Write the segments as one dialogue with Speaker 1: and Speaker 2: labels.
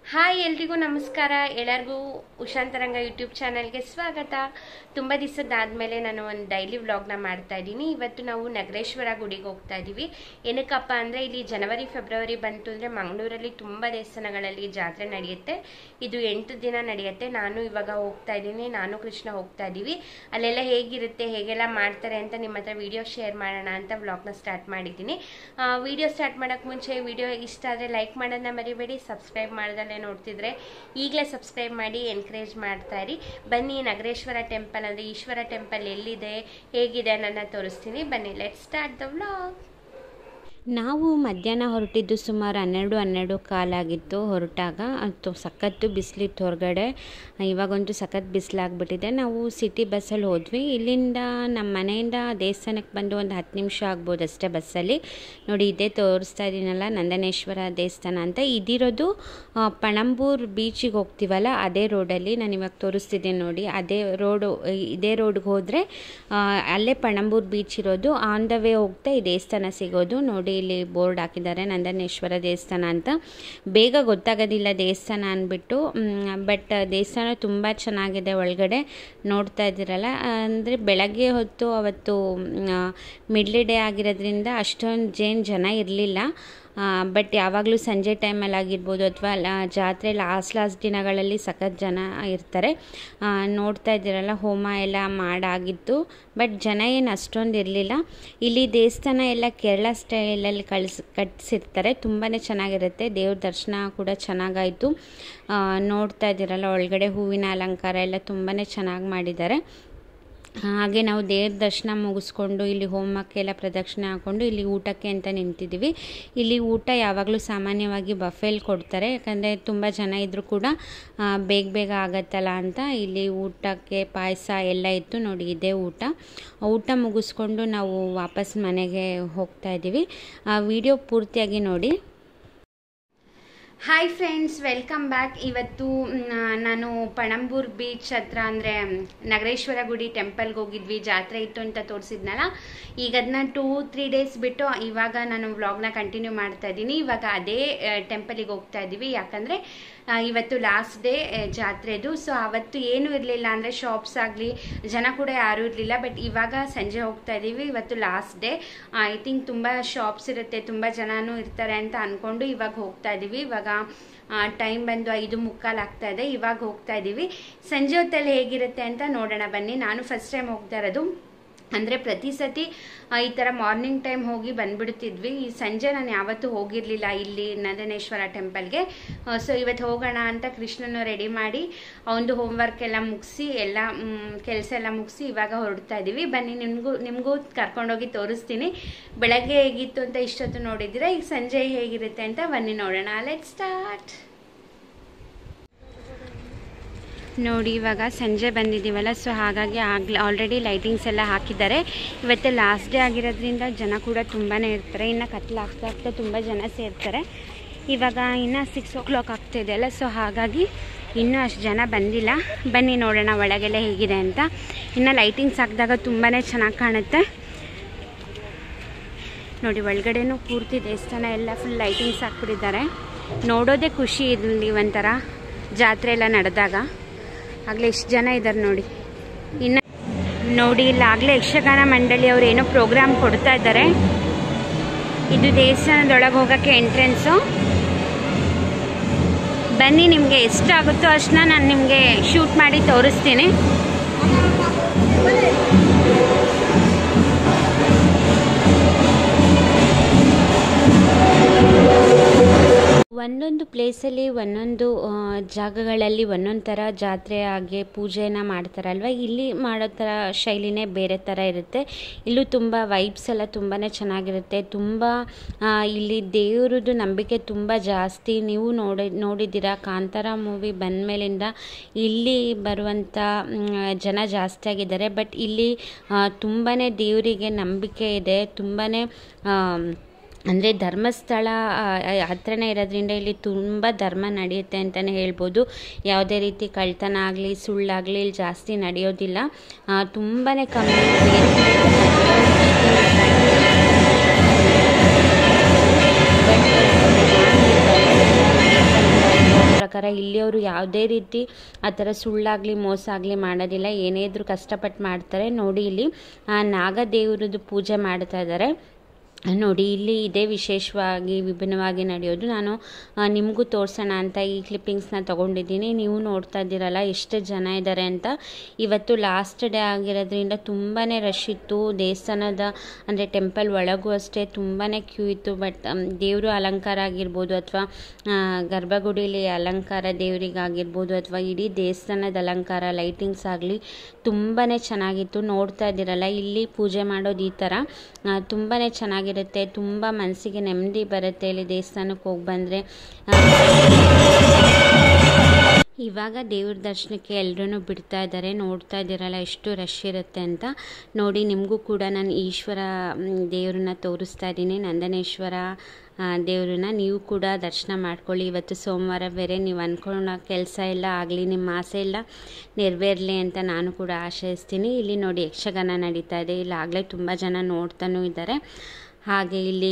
Speaker 1: hi ಎಲ್ರಿಗೂ ನಮಸ್ಕಾರ ಎಲ್ಲರಿಗೂ ಉಷಾಂತರಂಗ ಯೂಟ್ಯೂಬ್ ಚಾನಲ್ಗೆ ಸ್ವಾಗತ ತುಂಬ ದಿವಸದಾದ್ಮೇಲೆ ನಾನು ಒಂದು ಡೈಲಿ ವ್ಲಾಗ್ನ ಮಾಡ್ತಾ ಇದ್ದೀನಿ ಇವತ್ತು ನಾವು ನಗರೇಶ್ವರ ಗುಡಿಗೆ ಹೋಗ್ತಾ ಇದ್ದೀವಿ ಏನಕ್ಕಪ್ಪ ಅಂದರೆ ಇಲ್ಲಿ ಜನವರಿ ಫೆಬ್ರವರಿ ಬಂತು ಅಂದರೆ ಮಂಗಳೂರಲ್ಲಿ ತುಂಬ ದೇವಸ್ಥಾನಗಳಲ್ಲಿ ಜಾತ್ರೆ ನಡೆಯುತ್ತೆ ಇದು ಎಂಟು ದಿನ ನಡೆಯುತ್ತೆ ನಾನು ಇವಾಗ ಹೋಗ್ತಾ ಇದ್ದೀನಿ ನಾನು ಕೃಷ್ಣ ಹೋಗ್ತಾ ಇದ್ದೀವಿ ಅಲ್ಲೆಲ್ಲ ಹೇಗಿರುತ್ತೆ ಹೇಗೆಲ್ಲ ಮಾಡ್ತಾರೆ ಅಂತ ನಿಮ್ಮ ಹತ್ರ ವಿಡಿಯೋ ಶೇರ್ ಮಾಡೋಣ ಅಂತ ವ್ಲಾಗ್ನ ಸ್ಟಾರ್ಟ್ ಮಾಡಿದ್ದೀನಿ ವಿಡಿಯೋ ಸ್ಟಾರ್ಟ್ ಮಾಡೋಕ್ಕೆ ಮುಂಚೆ ವಿಡಿಯೋ ಇಷ್ಟ ಆದರೆ ಲೈಕ್ ಮಾಡೋದನ್ನ ಮರಿಬೇಡಿ ಸಬ್ಸ್ಕ್ರೈಬ್ ಮಾಡ್ದಲ್ಲೇ ನೋಡ್ತಿದ್ರೆ ಈಗಲೇ ಸಬ್ಸ್ಕ್ರೈಬ್ ಮಾಡಿ ಎನ್ಕರೇಜ್ ಮಾಡ್ತಾ ಇರಿ ಬನ್ನಿ ನಗರೇಶ್ವರ ಟೆಂಪಲ್ ಅಂದರೆ ಈಶ್ವರ ಟೆಂಪಲ್ ಎಲ್ಲಿದೆ ಹೇಗಿದೆ ಅನ್ನೋದನ್ನ ತೋರಿಸ್ತೀನಿ ಬನ್ನಿ ಲೆಟ್ ಸ್ಟಾರ್ಟ್ ದ ವ್ಲಾಗ್
Speaker 2: ನಾವು ಮಧ್ಯಾಹ್ನ ಹೊರಟಿದ್ದು ಸುಮಾರು ಹನ್ನೆರಡು ಹನ್ನೆರಡು ಕಾಲಾಗಿತ್ತು ಹೊರಟಾಗ ಅದು ಸಖತ್ತು ಬಿಸಿಲಿತ್ತು ಹೊರಗಡೆ ಇವಾಗಂತೂ ಸಖತ್ ಬಿಸಿಲಾಗ್ಬಿಟ್ಟಿದೆ ನಾವು ಸಿಟಿ ಬಸ್ಸಲ್ಲಿ ಹೋದ್ವಿ ಇಲ್ಲಿಂದ ನಮ್ಮ ಮನೆಯಿಂದ ದೇವಸ್ಥಾನಕ್ಕೆ ಬಂದು ಒಂದು ಹತ್ತು ನಿಮಿಷ ಆಗ್ಬೋದು ಅಷ್ಟೇ ಬಸ್ಸಲ್ಲಿ ನೋಡಿ ಇದೇ ತೋರಿಸ್ತಾ ಇದ್ದೀನಲ್ಲ ನಂದನೇಶ್ವರ ದೇವಸ್ಥಾನ ಅಂತ ಇದಿರೋದು ಆ, ಪಣಂಬೂರ್ ಬೀಚಿಗೆ ಹೋಗ್ತೀವಲ್ಲ ಅದೇ ರೋಡಲ್ಲಿ ನಾನು ಇವಾಗ ತೋರಿಸ್ತಿದ್ದೀನಿ ನೋಡಿ ಅದೇ ರೋಡು ಇದೇ ರೋಡ್ಗೆ ಹೋದರೆ ಅಲ್ಲೇ ಪಣಂಬೂರ್ ಬೀಚ್ ಇರೋದು ಆನ್ ದ ವೇ ಹೋಗ್ತಾ ಈ ದೇವಸ್ಥಾನ ಸಿಗೋದು ನೋಡಿ ಇಲ್ಲಿ ಬೋರ್ಡ್ ಹಾಕಿದ್ದಾರೆ ನಂದನೇಶ್ವರ ದೇವಸ್ಥಾನ ಅಂತ ಬೇಗ ಗೊತ್ತಾಗೋದಿಲ್ಲ ದೇವಸ್ಥಾನ ಅಂದ್ಬಿಟ್ಟು ಬಟ್ ದೇವಸ್ಥಾನ ತುಂಬ ಚೆನ್ನಾಗಿದೆ ಒಳಗಡೆ ನೋಡ್ತಾ ಇದ್ದೀರಲ್ಲ ಅಂದರೆ ಬೆಳಗ್ಗೆ ಹೊತ್ತು ಅವತ್ತು ಮಿಡ್ಲ್ ಡೇ ಆಗಿರೋದ್ರಿಂದ ಅಷ್ಟೊಂದು ಜೇನು ಜನ ಇರಲಿಲ್ಲ ಬಟ್ ಯಾವಾಗಲೂ ಸಂಜೆ ಟೈಮಲ್ಲಿ ಆಗಿರ್ಬೋದು ಅಥವಾ ಜಾತ್ರೆ ಲಾಸ್ಟ್ ಲಾಸ್ಟ್ ದಿನಗಳಲ್ಲಿ ಸಖತ್ ಜನ ಇರ್ತಾರೆ ಆ, ನೋಡ್ತಾ ಇದ್ದೀರಲ್ಲ ಹೋಮ ಎಲ್ಲ ಮಾಡಾಗಿತ್ತು ಬಟ್ ಜನ ಏನು ಅಷ್ಟೊಂದು ಇರಲಿಲ್ಲ ಇಲ್ಲಿ ದೇವಸ್ಥಾನ ಎಲ್ಲ ಕೇರಳ ಸ್ಟೈಲಲ್ಲಿ ಕಳಿಸ್ ಕಟ್ಟಿಸಿರ್ತಾರೆ ತುಂಬಾ ಚೆನ್ನಾಗಿರುತ್ತೆ ದೇವ್ರ ದರ್ಶನ ಕೂಡ ಚೆನ್ನಾಗಾಯಿತು ನೋಡ್ತಾ ಇದ್ದೀರಲ್ಲ ಒಳಗಡೆ ಹೂವಿನ ಅಲಂಕಾರ ಎಲ್ಲ ತುಂಬಾ ಚೆನ್ನಾಗಿ ಮಾಡಿದ್ದಾರೆ ಹಾಗೆ ನಾವು ದೇವ್ರ ದರ್ಶನ ಮುಗಿಸ್ಕೊಂಡು ಇಲ್ಲಿ ಹೋಮಕ್ಕೆಲ್ಲ ಪ್ರದಕ್ಷಿಣೆ ಹಾಕ್ಕೊಂಡು ಇಲ್ಲಿ ಊಟಕ್ಕೆ ಅಂತ ನಿಂತಿದ್ದೀವಿ ಇಲ್ಲಿ ಊಟ ಯಾವಾಗಲೂ ಸಾಮಾನ್ಯವಾಗಿ ಬಫೆಲ್ ಕೊಡ್ತಾರೆ ಯಾಕಂದರೆ ತುಂಬ ಜನ ಇದ್ದರೂ ಕೂಡ ಆ, ಬೇಗ ಬೇಗ ಆಗತ್ತಲ್ಲ ಅಂತ ಇಲ್ಲಿ ಊಟಕ್ಕೆ ಪಾಯಸ ಎಲ್ಲ ಇತ್ತು ನೋಡಿ ಇದೇ ಊಟ ಊಟ ಮುಗಿಸ್ಕೊಂಡು ನಾವು ವಾಪಸ್ ಮನೆಗೆ ಹೋಗ್ತಾ ಇದ್ದೀವಿ ವಿಡಿಯೋ ಪೂರ್ತಿಯಾಗಿ ನೋಡಿ
Speaker 1: ಹಾಯ್ ಫ್ರೆಂಡ್ಸ್ ವೆಲ್ಕಮ್ ಬ್ಯಾಕ್ ಇವತ್ತು ಮ್, ನಾನು ಪಣಂಬೂರ್ ಬೀಚ್ ಹತ್ರ ಅಂದರೆ ನಗರೇಶ್ವರ ಗುಡಿ ಟೆಂಪಲ್ಗೆ ಹೋಗಿದ್ವಿ ಜಾತ್ರೆ ಇತ್ತು ಅಂತ ತೋರಿಸಿದ್ನಲ್ಲ ಈಗ ಅದನ್ನ ಟೂ ತ್ರೀ ಡೇಸ್ ಬಿಟ್ಟು ಇವಾಗ ನಾನು ವ್ಲಾಗ್ನ ಕಂಟಿನ್ಯೂ ಮಾಡ್ತಾ ಇದ್ದೀನಿ ಇವಾಗ ಅದೇ ಟೆಂಪಲಿಗೆ ಹೋಗ್ತಾ ಇದ್ದೀವಿ ಯಾಕಂದರೆ ಇವತ್ತು ಲಾಸ್ಟ್ ಡೇ ಜಾತ್ರೆದು ಸೊ ಅವತ್ತು ಏನೂ ಇರಲಿಲ್ಲ ಅಂದರೆ ಶಾಪ್ಸ್ ಆಗಲಿ ಜನ ಕೂಡ ಯಾರೂ ಇರಲಿಲ್ಲ ಬಟ್ ಇವಾಗ ಸಂಜೆ ಹೋಗ್ತಾ ಇದ್ದೀವಿ ಇವತ್ತು ಲಾಸ್ಟ್ ಡೇ ಐ ಥಿಂಕ್ ತುಂಬ ಶಾಪ್ಸ್ ಇರುತ್ತೆ ತುಂಬ ಜನನೂ ಇರ್ತಾರೆ ಅಂತ ಅಂದ್ಕೊಂಡು ಇವಾಗ ಹೋಗ್ತಾ ಇದ್ದೀವಿ ಇವಾಗ ಟೈಮ್ ಬಂದು ಐದು ಮುಕ್ಕಾಲು ಆಗ್ತಾ ಇದೆ ಇವಾಗ ಹೋಗ್ತಾ ಇದ್ದೀವಿ ಸಂಜೆ ಹೊತ್ತಲ್ಲಿ ಹೇಗಿರುತ್ತೆ ಅಂತ ನೋಡೋಣ ಬನ್ನಿ ನಾನು ಫಸ್ಟ್ ಟೈಮ್ ಹೋಗ್ತಾ ಇರೋದು ಅಂದರೆ ಪ್ರತಿ ಸತಿ ಆ, ಈ ಥರ ಮಾರ್ನಿಂಗ್ ಟೈಮ್ ಹೋಗಿ ಬಂದ್ಬಿಡ್ತಿದ್ವಿ ಈ ಸಂಜೆ ನಾನು ಯಾವತ್ತೂ ಹೋಗಿರಲಿಲ್ಲ ಇಲ್ಲಿ ನಂದನೇಶ್ವರ ಟೆಂಪಲ್ಗೆ ಸೊ ಇವತ್ತು ಹೋಗೋಣ ಅಂತ ಕೃಷ್ಣನ ರೆಡಿ ಮಾಡಿ ಅವನದು ಹೋಮ್ವರ್ಕ್ ಎಲ್ಲ ಮುಗಿಸಿ ಎಲ್ಲ ಕೆಲಸ ಎಲ್ಲ ಮುಗಿಸಿ ಇವಾಗ ಹೊರಡ್ತಾ ಇದ್ದೀವಿ ಬನ್ನಿ ನಿಮಗೂ ನಿಮಗೂ ಕರ್ಕೊಂಡೋಗಿ ತೋರಿಸ್ತೀನಿ ಬೆಳಗ್ಗೆ ಹೇಗಿತ್ತು ಅಂತ ಇಷ್ಟೊತ್ತು ನೋಡಿದ್ದೀರಾ ಈಗ ಸಂಜೆ ಹೇಗಿರುತ್ತೆ ಅಂತ ಬನ್ನಿ ನೋಡೋಣ ಲೆಟ್ ಸ್ಟಾರ್ಟ್
Speaker 2: ನೋಡಿ ಇವಾಗ ಸಂಜೆ ಬಂದಿದ್ದೀವಲ್ಲ ಸೊ ಹಾಗಾಗಿ ಆಗ್ಲೇ ಆಲ್ರೆಡಿ ಲೈಟಿಂಗ್ಸ್ ಎಲ್ಲ ಹಾಕಿದ್ದಾರೆ ಇವತ್ತು ಲಾಸ್ಟ್ ಡೇ ಆಗಿರೋದ್ರಿಂದ ಜನ ಕೂಡ ತುಂಬಾ ಇರ್ತಾರೆ ಇನ್ನು ಕತ್ಲು ಆಗ್ತಾ ಆಗ್ತಾ ತುಂಬ ಜನ ಸೇರ್ತಾರೆ ಇವಾಗ ಇನ್ನು ಸಿಕ್ಸ್ ಓ ಕ್ಲಾಕ್ ಆಗ್ತಿದೆ ಅಲ್ಲ ಸೊ ಹಾಗಾಗಿ ಇನ್ನೂ ಅಷ್ಟು ಜನ ಬಂದಿಲ್ಲ ಬನ್ನಿ ನೋಡೋಣ ಒಳಗೆಲ್ಲ ಹೇಗಿದೆ ಅಂತ ಇನ್ನು ಲೈಟಿಂಗ್ಸ್ ಹಾಕಿದಾಗ ತುಂಬಾ ಚೆನ್ನಾಗಿ ಕಾಣುತ್ತೆ ನೋಡಿ ಒಳಗಡೆನೂ ಪೂರ್ತಿ ದೇವಸ್ಥಾನ ಎಲ್ಲ ಫುಲ್ ಲೈಟಿಂಗ್ಸ್ ಹಾಕ್ಬಿಟ್ಟಿದ್ದಾರೆ ನೋಡೋದೇ ಖುಷಿ ಇಲ್ಲಿ ಒಂಥರ ಜಾತ್ರೆ ಎಲ್ಲ ನಡೆದಾಗ ಆಗಲೇ ಎಷ್ಟು ಜನ ಇದ್ದಾರೆ ನೋಡಿ ಇನ್ನು ನೋಡಿ ಇಲ್ಲಿ ಆಗಲೇ ಯಕ್ಷಗಾನ ಮಂಡಳಿ ಏನೋ ಪ್ರೋಗ್ರಾಮ್ ಕೊಡ್ತಾ ಇದ್ದಾರೆ ಇದು ದೇವಸ್ಥಾನದೊಳಗೆ ಹೋಗೋಕ್ಕೆ ಎಂಟ್ರೆನ್ಸು ಬನ್ನಿ ನಿಮಗೆ ಎಷ್ಟಾಗುತ್ತೋ ಅಷ್ಟನ್ನ ನಾನು ನಿಮಗೆ ಶೂಟ್ ಮಾಡಿ ತೋರಿಸ್ತೀನಿ ಒಂದೊಂದು ಪ್ಲೇಸಲ್ಲಿ ಒಂದೊಂದು ಆ, ಜಾಗಗಳಲ್ಲಿ ಒಂದೊಂದು ಥರ ಜಾತ್ರೆ ಹಾಗೆ ಪೂಜೆನ ಮಾಡ್ತಾರಲ್ವ ಇಲ್ಲಿ ಮಾಡೋ ಥರ ಶೈಲಿನೇ ಬೇರೆ ಥರ ಇರುತ್ತೆ ಇಲ್ಲೂ ತುಂಬ ವೈಬ್ಸ್ ಎಲ್ಲ ತುಂಬಾ ಚೆನ್ನಾಗಿರುತ್ತೆ ತುಂಬ ಆ, ಇಲ್ಲಿ ದೇವ್ರದ್ದು ನಂಬಿಕೆ ತುಂಬ ಜಾಸ್ತಿ ನೀವು ನೋಡಿ ನೋಡಿದ್ದೀರಾ ಕಾಂತಾರ ಮೂವಿ ಬಂದ ಮೇಲಿಂದ ಇಲ್ಲಿ ಬರುವಂಥ ಮ್, ಜನ ಜಾಸ್ತಿ ಆಗಿದ್ದಾರೆ ಬಟ್ ಇಲ್ಲಿ ತುಂಬಾ ದೇವರಿಗೆ ನಂಬಿಕೆ ಇದೆ ತುಂಬಾ ಅಂದರೆ ಧರ್ಮಸ್ಥಳ ಆ, ಹತ್ರನೇ ಇರೋದ್ರಿಂದ ಇಲ್ಲಿ ತುಂಬ ಧರ್ಮ ನಡೆಯುತ್ತೆ ಅಂತಲೇ ಹೇಳ್ಬೋದು ಯಾವುದೇ ರೀತಿ ಕಳ್ತನ ಆಗಲಿ ಸುಳ್ಳಾಗಲಿ ಇಲ್ಲಿ ಜಾಸ್ತಿ ನಡೆಯೋದಿಲ್ಲ ತುಂಬಾ ಕಮ್ಮಿ ಬೇರೆ ಪ್ರಕಾರ ಇಲ್ಲಿಯವರು ಯಾವುದೇ ರೀತಿ ಆ ಥರ ಸುಳ್ಳಾಗಲಿ ಮೋಸ ಆಗಲಿ ಮಾಡೋದಿಲ್ಲ ಏನೇ ಇದ್ರೂ ಕಷ್ಟಪಟ್ಟು ಮಾಡ್ತಾರೆ ನೋಡಿ ಇಲ್ಲಿ ಆ ನಾಗದೇವ್ರದ್ದು ಪೂಜೆ ಮಾಡ್ತಾ ಇದ್ದಾರೆ ನೋಡಿ ಇಲ್ಲಿ ಇದೇ ವಿಶೇಷವಾಗಿ ವಿಭಿನ್ನವಾಗಿ ನಡೆಯೋದು ನಾನು ಆ, ನಿಮಗೂ ತೋರಿಸೋಣ ಅಂತ ಈ ಕ್ಲಿಪ್ಪಿಂಗ್ಸ್ನ ತೊಗೊಂಡಿದ್ದೀನಿ ನೀವು ನೋಡ್ತಾ ಇದ್ದೀರಲ್ಲ ಎಷ್ಟು ಜನ ಇದ್ದಾರೆ ಅಂತ ಇವತ್ತು ಲಾಸ್ಟ್ ಡೇ ಆಗಿರೋದ್ರಿಂದ ತುಂಬಾ ರಶ್ ಇತ್ತು ದೇವಸ್ಥಾನದ ಅಂದರೆ ಟೆಂಪಲ್ ಒಳಗೂ ಅಷ್ಟೇ ತುಂಬಾ ಕ್ಯೂ ಇತ್ತು ಬಟ್ ದೇವರು ಅಲಂಕಾರ ಆಗಿರ್ಬೋದು ಅಥವಾ ಗರ್ಭಗುಡಿಲಿ ಅಲಂಕಾರ ದೇವರಿಗಾಗಿರ್ಬೋದು ಅಥವಾ ಇಡೀ ದೇವಸ್ಥಾನದ ಅಲಂಕಾರ ಲೈಟಿಂಗ್ಸ್ ಆಗಲಿ ತುಂಬಾ ಚೆನ್ನಾಗಿತ್ತು ನೋಡ್ತಾ ಇದ್ದೀರಲ್ಲ ಇಲ್ಲಿ ಪೂಜೆ ಮಾಡೋದು ಈ ಥರ ತುಂಬಾ ಚೆನ್ನಾಗಿರುತ್ತೆ ತುಂಬ ಮನಸ್ಸಿಗೆ ನೆಮ್ಮದಿ ಬರುತ್ತೆ ಇಲ್ಲಿ ದೇವಸ್ಥಾನಕ್ಕೆ ಹೋಗಿ ಬಂದರೆ ಇವಾಗ ದೇವ್ರ ದರ್ಶನಕ್ಕೆ ಎಲ್ಲರೂ ಬಿಡ್ತಾ ಇದ್ದಾರೆ ನೋಡ್ತಾ ಇದ್ದೀರಲ್ಲ ಎಷ್ಟು ರಶ್ ಇರುತ್ತೆ ಅಂತ ನೋಡಿ ನಿಮಗೂ ಕೂಡ ನಾನು ಈಶ್ವರ ಮ್, ದೇವ್ರನ್ನ ತೋರಿಸ್ತಾ ಇದ್ದೀನಿ ನಂದನೇಶ್ವರ ಆ, ದೇವ್ರನ್ನ ನೀವು ಕೂಡ ದರ್ಶನ ಮಾಡ್ಕೊಳ್ಳಿ ಇವತ್ತು ಸೋಮವಾರ ಬೇರೆ ನೀವು ಅಂದ್ಕೊಳ್ಳೋ ಕೆಲಸ ಎಲ್ಲ ಆಗಲಿ ನಿಮ್ಮ ಆಸೆ ಎಲ್ಲ ನೆರವೇರಲಿ ಅಂತ ನಾನು ಕೂಡ ಆಶಯಿಸ್ತೀನಿ ಇಲ್ಲಿ ನೋಡಿ ಯಕ್ಷಗಾನ ನಡೀತಾ ಇದೆ ಇಲ್ಲಿ ಆಗಲೇ ತುಂಬ ಜನ ನೋಡ್ತಾನೂ ಇದ್ದಾರೆ ಹಾಗೆ ಇಲ್ಲಿ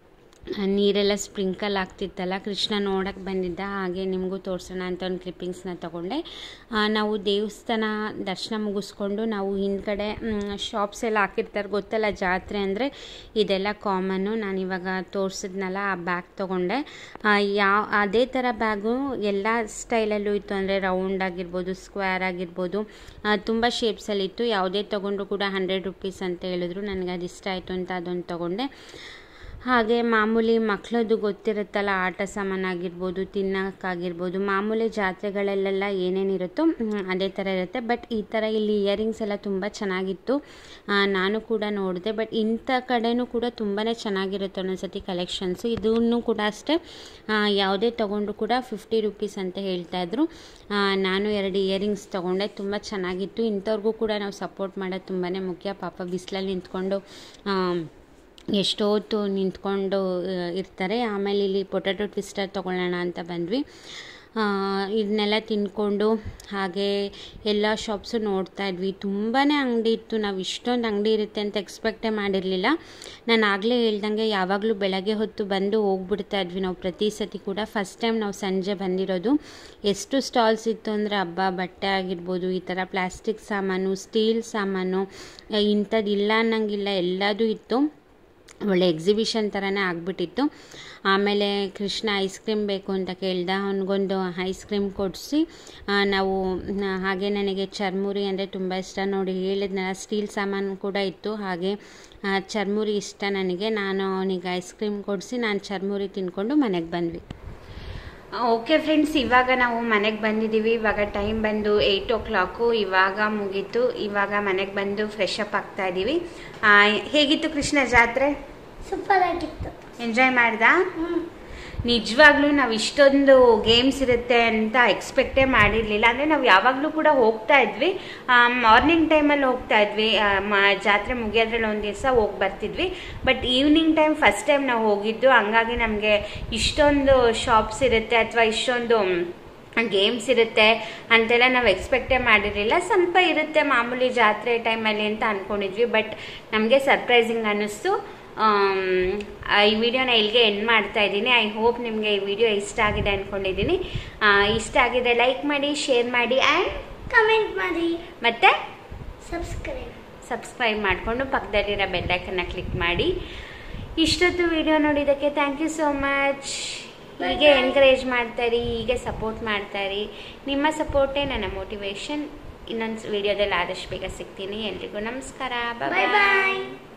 Speaker 2: ನೀರೆಲ್ಲ ಸ್ಪ್ರಿಂಕಲ್ ಆಗ್ತಿತ್ತಲ್ಲ ಕೃಷ್ಣ ನೋಡಕ್ಕೆ ಬಂದಿದ್ದ ಹಾಗೆ ನಿಮಗೂ ತೋರಿಸೋಣ ಅಂತ ಒಂದು ಕ್ಲಿಪ್ಪಿಂಗ್ಸ್ನ ತೊಗೊಂಡೆ ಆ, ನಾವು ದೇವಸ್ಥಾನ ದರ್ಶನ ಮುಗಿಸ್ಕೊಂಡು ನಾವು ಹಿಂದ್ಗಡೆ ಶಾಪ್ಸ್ ಎಲ್ಲ ಹಾಕಿರ್ತಾರೆ ಗೊತ್ತಲ್ಲ ಜಾತ್ರೆ ಅಂದರೆ ಇದೆಲ್ಲ ಕಾಮನ್ನು ನಾನು ಇವಾಗ ತೋರಿಸಿದ್ನಲ್ಲ ಆ ಬ್ಯಾಗ್ ತೊಗೊಂಡೆ ಯಾವ ಅದೇ ಥರ ಬ್ಯಾಗು ಎಲ್ಲ ಸ್ಟೈಲಲ್ಲೂ ಇತ್ತು ಅಂದರೆ ರೌಂಡ್ ಆಗಿರ್ಬೋದು ಸ್ಕ್ವೇರ್ ಆಗಿರ್ಬೋದು ತುಂಬ ಶೇಪ್ಸಲ್ಲಿ ಇತ್ತು ಯಾವುದೇ ತೊಗೊಂಡ್ರು ಕೂಡ ಹಂಡ್ರೆಡ್ ರುಪೀಸ್ ಅಂತ ಹೇಳಿದ್ರು ನನಗೆ ಅದು ಇಷ್ಟ ಆಯಿತು ಅಂತ ಅದೊಂದು ತೊಗೊಂಡೆ ಹಾಗೆ ಮಾಮೂಲಿ ಮಕ್ಕಳದ್ದು ಗೊತ್ತಿರುತ್ತಲ್ಲ ಆಟ ಸಾಮಾನಾಗಿರ್ಬೋದು ತಿನ್ನೋಕ್ಕಾಗಿರ್ಬೋದು ಮಾಮೂಲಿ ಜಾತ್ರೆಗಳಲ್ಲೆಲ್ಲ ಏನೇನಿರುತ್ತೋ ಹ್ಮ್, ಅದೇ ಥರ ಇರುತ್ತೆ ಬಟ್ ಈ ಥರ ಇಲ್ಲಿ ಇಯರಿಂಗ್ಸ್ ಎಲ್ಲ ತುಂಬ ಚೆನ್ನಾಗಿತ್ತು ಆ, ನಾನು ಕೂಡ ನೋಡಿದೆ ಬಟ್ ಇಂಥ ಕಡೆನೂ ಕೂಡ ತುಂಬಾ ಚೆನ್ನಾಗಿರುತ್ತೆ ಒಂದೊಂದ್ಸತಿ ಕಲೆಕ್ಷನ್ಸು ಇದನ್ನು ಕೂಡ ಅಷ್ಟೇ ಆ, ಯಾವುದೇ ತೊಗೊಂಡ್ರು ಕೂಡ ಫಿಫ್ಟಿ ರುಪೀಸ್ ಅಂತ ಹೇಳ್ತಾಯಿದ್ರು ನಾನು ಎರಡು ಇಯರಿಂಗ್ಸ್ ತೊಗೊಂಡೆ ತುಂಬ ಚೆನ್ನಾಗಿತ್ತು ಇಂಥವ್ರಿಗೂ ಕೂಡ ನಾವು ಸಪೋರ್ಟ್ ಮಾಡೋದು ತುಂಬಾ ಮುಖ್ಯ ಪಾಪ ಬಿಸಿಲಲ್ಲಿ ನಿಂತ್ಕೊಂಡು ಆ, ಎಷ್ಟೋ ಹೊತ್ತು ನಿಂತ್ಕೊಂಡು ಆ, ಇರ್ತಾರೆ ಆಮೇಲೆ ಇಲ್ಲಿ ಪೊಟ್ಯಾಟೊ ಟ್ವಿಸ್ಟರ್ ತೊಗೊಳ್ಳೋಣ ಅಂತ ಬಂದ್ವಿ ಆ, ಇದನ್ನೆಲ್ಲ ತಿನ್ಕೊಂಡು ಹಾಗೆ ಎಲ್ಲ ಶಾಪ್ಸು ನೋಡ್ತಾ ಇದ್ವಿ ತುಂಬಾ ಅಂಗಡಿ ಇತ್ತು ನಾವು ಇಷ್ಟೊಂದು ಅಂಗಡಿ ಇರುತ್ತೆ ಅಂತ ಎಕ್ಸ್ಪೆಕ್ಟೇ ಮಾಡಿರಲಿಲ್ಲ ನಾನು ಆಗಲೇ ಹೇಳ್ದಂಗೆ ಯಾವಾಗಲೂ ಬೆಳಗ್ಗೆ ಹೊತ್ತು ಬಂದು ಹೋಗ್ಬಿಡ್ತಾ ಇದ್ವಿ ನಾವು ಪ್ರತಿ ಸತಿ ಕೂಡ ಫಸ್ಟ್ ಟೈಮ್ ನಾವು ಸಂಜೆ ಬಂದಿರೋದು ಎಷ್ಟು ಸ್ಟಾಲ್ಸ್ ಇತ್ತು ಅಂದರೆ ಹಬ್ಬ ಬಟ್ಟೆ ಆಗಿರ್ಬೋದು ಈ ಥರ ಪ್ಲಾಸ್ಟಿಕ್ ಸಾಮಾನು ಸ್ಟೀಲ್ ಸಾಮಾನು ಇಂಥದ್ದು ಇಲ್ಲ ಅನ್ನಂಗಿಲ್ಲ ಎಲ್ಲದೂ ಇತ್ತು ಒಳ್ಳೆ ಎಕ್ಸಿಬಿಷನ್ ಥರನೇ ಆಗಿಬಿಟ್ಟಿತ್ತು ಆಮೇಲೆ ಕೃಷ್ಣ ಐಸ್ ಕ್ರೀಮ್ ಬೇಕು ಅಂತ ಕೇಳ್ದ ಅವನಿಗೊಂದು ಐಸ್ ಕ್ರೀಮ್ ಕೊಡಿಸಿ ನಾವು ನ- ಹಾಗೆ ನನಗೆ ಚರ್ಮುರಿ ಅಂದರೆ ತುಂಬ ಇಷ್ಟ ನೋಡಿ ಹೇಳಿದ್ನಲ್ಲ ಸ್ಟೀಲ್ ಸಾಮಾನು ಕೂಡ ಇತ್ತು ಹಾಗೆ ಆ, ಚರ್ಮುರಿ ಇಷ್ಟ ನನಗೆ ನಾನು ಅವನಿಗೆ ಐಸ್ ಕ್ರೀಮ್ ಕೊಡಿಸಿ ನಾನು ಚರ್ಮುರಿ ತಿನ್ಕೊಂಡು ಮನೆಗೆ ಬಂದ್ವಿ
Speaker 1: ಓಕೆ ಫ್ರೆಂಡ್ಸ್ ಇವಾಗ ನಾವು ಮನೆಗೆ ಬಂದಿದ್ದೀವಿ ಇವಾಗ ಟೈಮ್ ಬಂದು ಏಯ್ಟ್ ಓ ಕ್ಲಾಕು ಇವಾಗ ಮುಗೀತು ಇವಾಗ ಮನೆಗೆ ಬಂದು ಫ್ರೆಶ್ ಅಪ್ ಆಗ್ತಾ ಇದ್ದೀವಿ ಆ, ಹೇಗಿತ್ತು ಕೃಷ್ಣ ಜಾತ್ರೆ
Speaker 3: ಸೂಪರ್ ಆಗಿತ್ತು
Speaker 1: ಎಂಜಾಯ್ ಮಾಡ್ದಾ
Speaker 3: ಹ್ಮ್
Speaker 1: ನಿಜವಾಗ್ಲೂ ನಾವು ಇಷ್ಟೊಂದು ಗೇಮ್ಸ್ ಇರುತ್ತೆ ಅಂತ ಎಕ್ಸ್ಪೆಕ್ಟೇ ಮಾಡಿರಲಿಲ್ಲ ಅಂದರೆ ನಾವು ಯಾವಾಗಲೂ ಕೂಡ ಹೋಗ್ತಾ ಇದ್ವಿ ಮಾರ್ನಿಂಗ್ ಟೈಮಲ್ಲಿ ಹೋಗ್ತಾ ಇದ್ವಿ ಆ, ಮ- ಜಾತ್ರೆ ಮುಗಿಯೋದ್ರಲ್ಲಿ ಒಂದು ದಿವಸ ಹೋಗಿ ಬರ್ತಿದ್ವಿ but evening time first time ನಾವು ಹೋಗಿದ್ದು ಹಂಗಾಗಿ ನಮಗೆ ಇಷ್ಟೊಂದು ಶಾಪ್ಸ್ ಇರುತ್ತೆ ಅಥವಾ ಇಷ್ಟೊಂದು ಗೇಮ್ಸ್ ಇರುತ್ತೆ ಅಂತೆಲ್ಲ ನಾವು ಎಕ್ಸ್ಪೆಕ್ಟೇ ಮಾಡಿರಲಿಲ್ಲ ಸ್ವಲ್ಪ ಇರುತ್ತೆ ಮಾಮೂಲಿ ಜಾತ್ರೆ ಟೈಮಲ್ಲಿ ಅಂತ ಅಂದ್ಕೊಂಡಿದ್ವಿ ಬಟ್ ನಮಗೆ ಸರ್ಪ್ರೈಸಿಂಗ್ ಅನ್ನಿಸ್ತು ಆಮ್, ಆ, ಈ ವಿಡಿಯೋನ ಇಲ್ಲಿಗೆ ಎಂಡ್ ಮಾಡ್ತಾ ಇದ್ದೀನಿ ಐ ಹೋಪ್ ನಿಮಗೆ ಈ ವಿಡಿಯೋ ಇಷ್ಟ ಆಗಿದೆ ಅಂದ್ಕೊಂಡಿದ್ದೀನಿ ಆ, ಇಷ್ಟ ಆಗಿದೆ ಲೈಕ್ ಮಾಡಿ ಶೇರ್ ಮಾಡಿ ಆ್ಯಂಡ್
Speaker 3: ಕಮೆಂಟ್ ಮಾಡಿ
Speaker 1: ಮತ್ತೆ
Speaker 3: ಸಬ್ಸ್ಕ್ರೈಬ್
Speaker 1: ಸಬ್ಸ್ಕ್ರೈಬ್ ಮಾಡಿಕೊಂಡು ಪಕ್ಕದಲ್ಲಿರೋ ಬೆಲ್ಲೈಕನ್ನ ಕ್ಲಿಕ್ ಮಾಡಿ ಇಷ್ಟೊತ್ತು ವಿಡಿಯೋ ನೋಡಿದ್ದಕ್ಕೆ ಥ್ಯಾಂಕ್ ಯು ಸೋ ಮಚ್ ಹೀಗೆ ಎನ್ಕರೇಜ್ ಮಾಡ್ತಾರಿ ಹೀಗೆ ಸಪೋರ್ಟ್ ಮಾಡ್ತಾರಿ ನಿಮ್ಮ ಸಪೋರ್ಟೇ ನನ್ನ ಮೋಟಿವೇಶನ್ ಇನ್ನೊಂದು ವಿಡಿಯೋದಲ್ಲಿ ಆದಷ್ಟು ಬೇಗ ಸಿಗ್ತೀನಿ ಎಲ್ರಿಗೂ ನಮಸ್ಕಾರ
Speaker 3: ಬಾಯ್ ಬಾಯ್